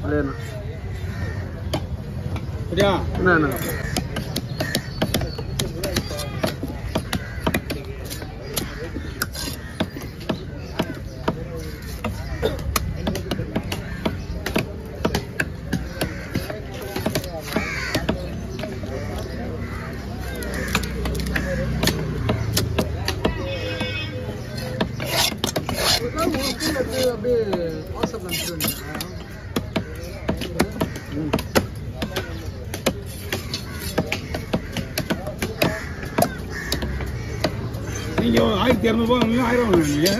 இல்லைண்ணா சரியா என்ன என்ன அப்படியே வாட்ஸ்அப்ல அனுப்பிச்சு நீங்க ஆயிரத்தி இரநூறுபா வாங்குவீங்க ஆயிரம் வாங்குவீங்க நீங்க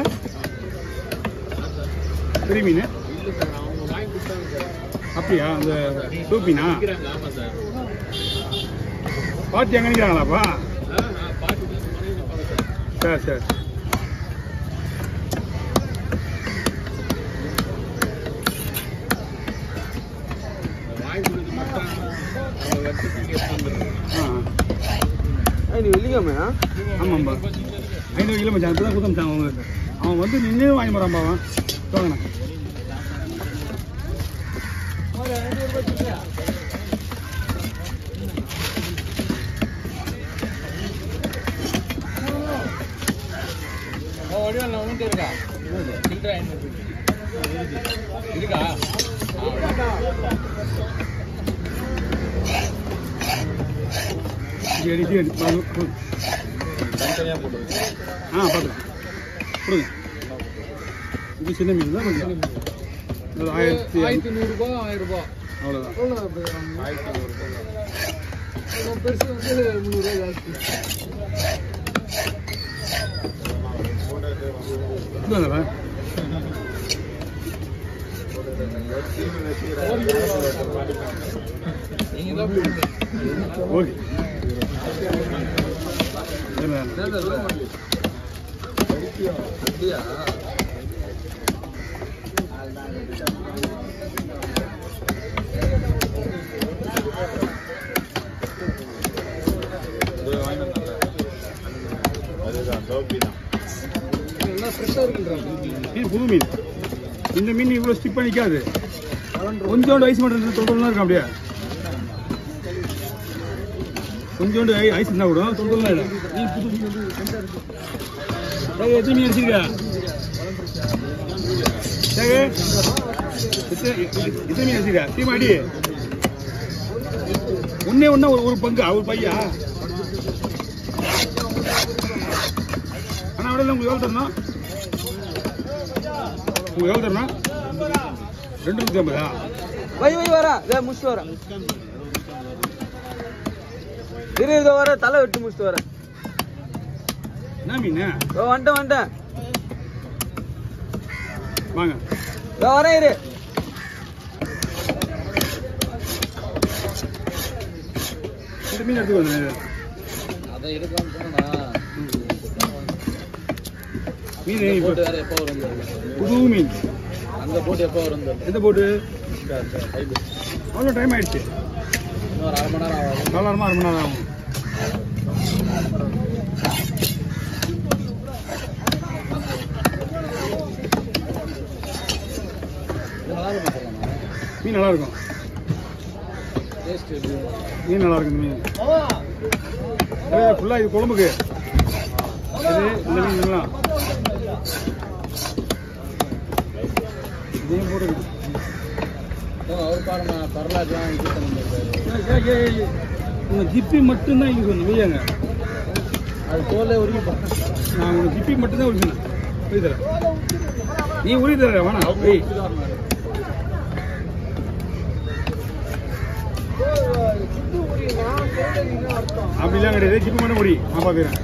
பெரிய மீன் இல்லை சார் அவங்க வாங்கி கொடுத்தாங்க சார் அப்படியா அந்த டூப்பினா விற்கிறாங்க ஆமாம் சார் பாட்டி எங்க நிற்கிறாங்களாப்பா ஆ ஆ பாட்டு சார் சரி சரி வாங்கி கொடுத்து மட்டும் அவங்க வச்சு எடுத்து ஆ நீ வெள்ளிக்கிழமையா ஆமாம்பா ஐநூறு கிலோ மச்சான் தான் கொடுத்தமிச்சான் அவங்க அவன் வந்து நின்று வாங்கி போகிறான்ப்பா அவன் வாங்கண்ணா வடிவால் உன்ட்டு இருக்கா சில்லற ஐநூறு இருக்கா சரி சரி பாரு, கொடு. தனித்தனியாக போட்டு ஆ பார்த்துக்கலாம் கொடுங்க இது சின்ன மீன் தான் கொஞ்சம் ஒரு ஆயிரத்தி ஆயிரத்தி நூறுரூபா ஆயிரம் ரூபாய் அவ்வளோதான் ஆயிரத்தி நூறுரூபா பெருசு வந்து முந்நூறுரூவா ஜாஸ்தி இதுதானே நீங்கள் தான் போடுங்க ஓகே இதுதானே. அப்படியா எல்லாம் ஃப்ரெஷ்ஷாக இருக்குன்றாங்க மீன் புது மீன் இந்த மீன் இவ்வளோ ஸ்டிப்பாக நிற்காது கொஞ்சோண்டு ஐஸ் மட்டும் தொண்டலாம் இருக்கும் அப்படியே கொஞ்சோண்டு ஐ ஐஸ் இருந்தால் கூட தொண்டலாம் இல்லை மீன் புது மீன் வந்து ஃப்ரெஷ்ஷாக இருக்கு டேய், எத்தனை மீன் வச்சிருக்கா டேய், எத்தனை எத்தனை மீன் வச்சிருக்கா தீமாடி ஒன்னே ஒண்ணா ஒரு ஒரு பங்கு ஒரு பையா ஆனா விட உங்களுக்கு எவ்வளோ தரணும் உங்களுக்கு எவ்வளோ தரணும் ரெண்டு நூற்றி ஐம்பதா வை வை வர இதே முடிச்சுட்டு வரேன் இரு இதோ வர தலை வெட்டு முடிச்சுட்டு வரேன் என்ன மீன் இதோ வந்துட்டேன் வந்துட்டேன் வாங்க இதோ வரேன் இரு இந்த மீன் எடுத்துக்கோ அந்த அதை எடுக்காம போனா மீன் இப்போ போட்டு வேற எப்போ வரும் புது மீன் அந்த போட்டு எப்போ வரும் எந்த போட்டு அவ்வளோ டைம் ஆயிடுச்சு இன்னும் ஒரு அரை மணி நேரம் ஆகும் காலாரமாக அரை மணி நேரம் ஆகும் நல்லா இருக்கும் மீன் நல்லா இருக்கும் டேஸ்ட் மீன் நல்லா இருக்கும் இந்த மீன் ஃபுல்லாக இது குழம்புக்கு இது இந்த மீன் நல்லா இதையும் போட்டு அவர் பாருங்க பரலாஜெலாம் இது பண்ணிருக்காரு ஏய், ஏய், ஏய், ஏய். உங்க ஜிப்பி மட்டும்தான் இங்கே சொன்னேன் வையாங்க அது தோலே உருகி நான் உனக்கு ஜிப்பி மட்டும்தான் உரிக்கணும் உரி தரேன் நீ உரி தர வேணாம் ஏய் அப்படிலாம் கிடையாது ஜிப்பி மட்டும் முடி நான் பார்க்குறேன்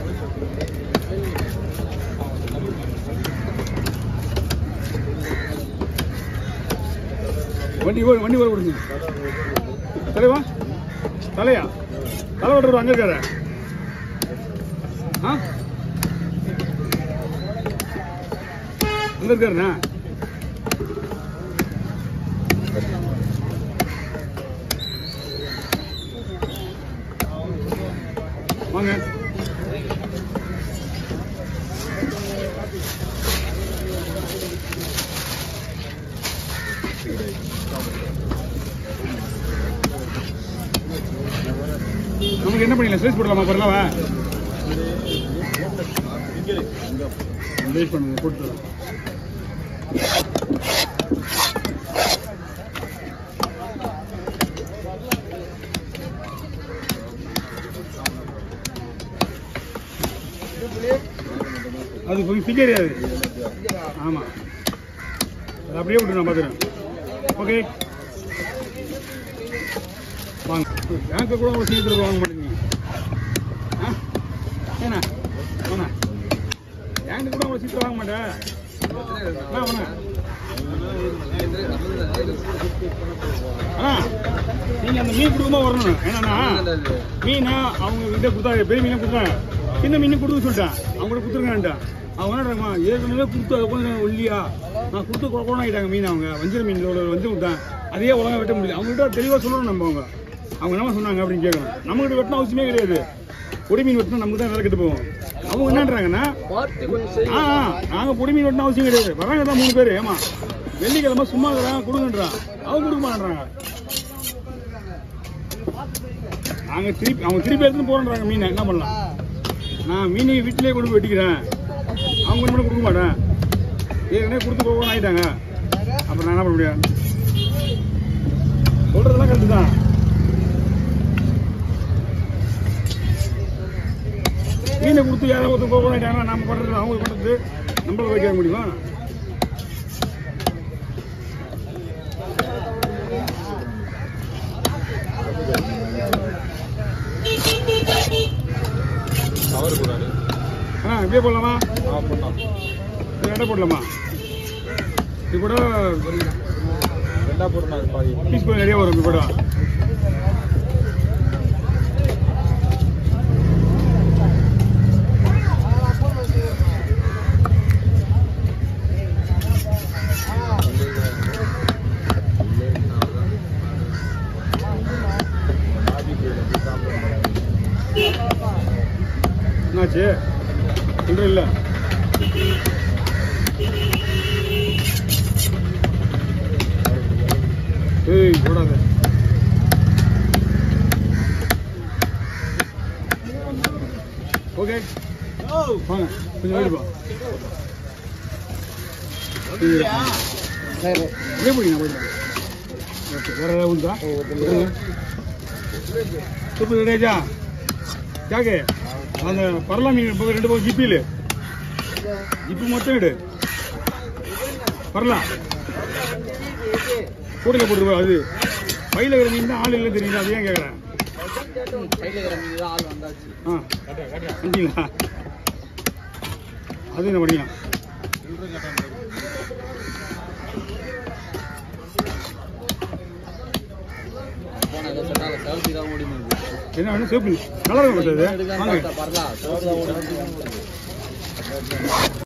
வண்டி ஓ- வண்டி ஓட விடுங்க தலைவா தலையா தலை ஓட்டுறது அங்கே இருக்காரு ஆ அங்கே இருக்காருண்ணா வாங்க நமக்கு என்ன பண்ணிடலாம் ஸ்லைஸ் போடலாமா பரவாயில்ல வெயிட் பண்ணுங்க போட்டு தரோம். அது கொஞ்சம் ஃபிகர் அது ஆமாம் அது அப்படியே விட்டு நான் பார்த்துறேன் ஓகே வாங்க பேங்க்கை கூட ஒரு சீக்கிரம் வாங்க மாட்டேங்க ஆ ஏண்ணா வாண்ணா பேங்க்கு கூட ஒரு சீக்கிரம் வாங்க மாட்டேன் அண்ணா வாண்ணா அண்ணா நீங்கள் அந்த மீன் கொடுக்கும்போது வரணும் ஏன்னா மீனை அவங்க கிட்ட கொடுத்தாங்க பெரிய மீனை கொடுத்தாங்க சின்ன மீன் கொடுக்க சொல்லிட்டேன் அவங்க கூட கொடுத்துருங்கன்ட்டான் அவங்க என்னடாமா ஏற்கனவே கொடுத்து அதை கொஞ்சம் ஒல்லியா நான் கொடுத்து குழப்பம் ஆகிட்டாங்க மீன் அவங்க வஞ்சிர மீன் இதோட வந்து விட்டேன் அதையே ஒழுங்கா வெட்ட முடியல அவங்ககிட்ட தெளிவாக சொல்லணும் நம்ம அவங்க அவங்க என்ன சொன்னாங்க அப்படின்னு கேட்கணும் நம்மகிட்ட வெட்டின அவசியமே கிடையாது பொடி மீன் வெட்டினா நமக்கு தான் வேலை கெட்டு போகும் அவங்க என்னன்றாங்கன்னா பார்த்து கொஞ்சம் செய். ஆ ஆ, நாங்க பொடி மீன் வெட்டின அவசியம் கிடையாது வராங்க தான் மூணு பேர் ஏமா வெள்ளிக்கிழமை சும்மா இருக்கிறாங்க கொடுங்கன்றான் அவங்க கொடுக்க மாட்டேன்றாங்க நாங்க திருப்பி அவங்க திருப்பி எடுத்துன்னு போறேன்றாங்க மீனை என்ன பண்ணலாம் நான் மீனை வீட்டிலேயே கொண்டு போய் வெட்டிக்கிறேன் அவங்க மட்டும் கொடுக்க மாட்டேன் ஏற்கனவே கொடுத்து போகணும் ஆயிட்டாங்க அப்புறம் நான் என்ன பண்ண முடியும் சொல்றதெல்லாம் கரெக்டு தான் மீனை கொடுத்து யாராவது ஒருத்தர் போகணும் ஆயிட்டாங்க நம்ம பண்றது அவங்க பண்றது நம்மள வைக்க முடியுமா கவர் கூடாது ஆ இப்படியே போடலாமா ஆ பண்ணலாம் இது எடை போடலாமா இது கூட ரெண்டா போடணும் பாதி பீஸ் கொஞ்சம் நிறைய வரும் இது கூட என்னாச்சு ஒன்றும் இல்லை ஏய் போடாத ஓகே வாங்க கொஞ்சம் வேடுப்பா இதே பிடிங்க போயிடுங்க ஓகே வேற ஏதாவது உண்டா சூப்பர் ரெடியாச்சா ஜாகே அந்த பரலா மீன் பக்கம் ரெண்டு பக்கம் ஜிப்பியில் ஜிப்பு மட்டும் எடு பரலாம் கூடையில் போட்டுருவா அது பையில இருக்கிற மீன் தான் ஆள் இல்லை தெரியுது அது ஏன் கேட்குறேன் ஆள் வந்தாச்சு ஆ வந்தீங்களா அது என்ன பண்ணிக்கலாம் போன ஏதோ சொன்னாங்க செவத்தி தான் ஓடி என்ன வேணும் சேப்பு நல்லா இருக்கும் அது வாங்க பரலாம் செவத்தி தான் ஓடி